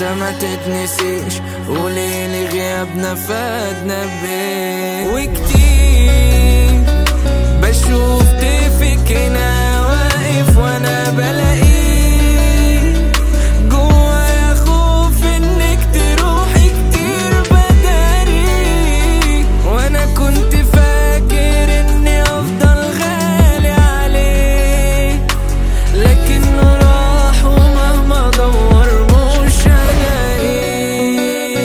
انت ما تتنسيش قوليلي غيابنا فادنا بيه وكتير بشوف طيفك هنا واقف وانا بلاقيه جوايا خوف انك تروحي كتير بداري وانا كنت فاكر اني افضل غالي عليه لكنه راح ومهما دور مش هلاقيه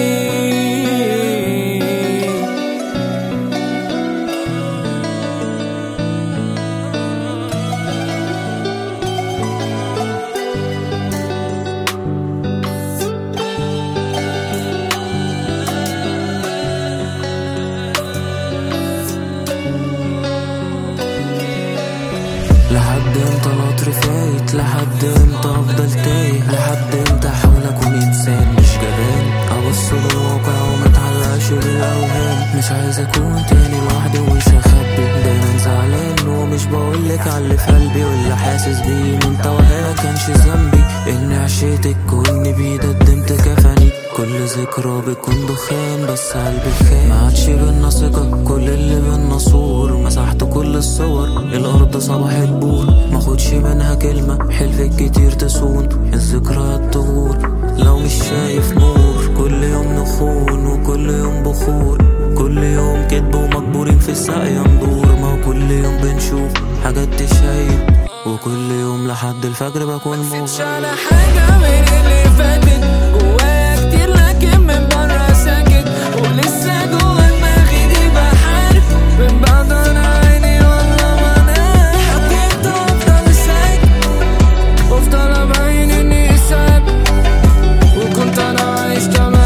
لحد امتى القطر فايت لحد امتى افضل تايه لحد امتى احاول اكون انسان مش جبان ابص للواقع وما اتعلقش بالاوهام مش عايز اكون تاني لوحدي ومش هخبي دايما زعلان ومش بقولك على اللي في قلبي واللي حاسس بيه من توهان ما كانش ذنبي اني عشيتك واني بيدي قدمت كفني كل ذكرى بتكون دخان بس قلبي خان ما عادش بينا ثقة كل اللي بينا صور مسحت كل الصور الأرض صبحت بور ماخدش منها كلمة حلفك كتير تسون الذكريات تغور لو مش شايف نور كل يوم نخون وكل يوم بخور كل يوم كدب ومجبورين في الساقية ندور ما هو كل يوم بنشوف حاجات تشيب وكل يوم لحد الفجر بكون مغرب على حاجة من اللي فاتت جوايا كتير لكن من بره ساكت ولسه جوا دماغي دي بحارب من بعد انا عيني والله ما انا حبيت افضل ساكت وافضل ابين اني ثابت وكنت انا عايش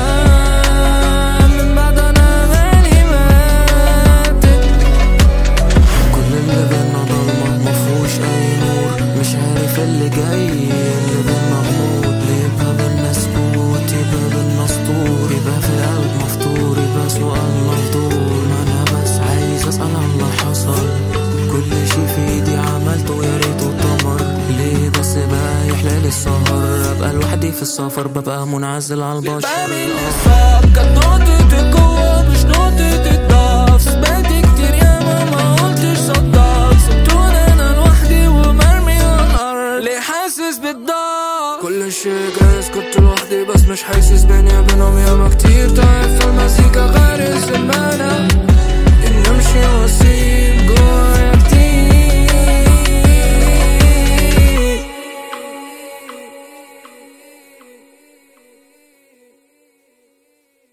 تمام من بعد انا مالي ماتت كل اللي بينا ضلمة مفهوش أي نور مش عارف اللي جاي اللي بينا غموض ليه يبقى بينا سكوت يبقى بينا سطور يبقى في القلب مفتور يبقى سؤال مفضول ما أنا بس عايز أسأل عن اللي حصل كل شي في ايدي عملته يا ريته اتدمر ليه بس بقى يحلالي السهر ابقى لوحدي في السفر ببقى منعزل على البشر بعمل الصعب كانت نقطة القوة مش نقطة الضعف سمعت كتير ياما ما قلتش صدق سبتوني انا لوحدي ومرمي على الارض ليه حاسس بالضعف كل شيء جاهز كنت لوحدي بس مش حاسس بيني وبينهم ياما كتير تعب في المزيكا غير الزمانة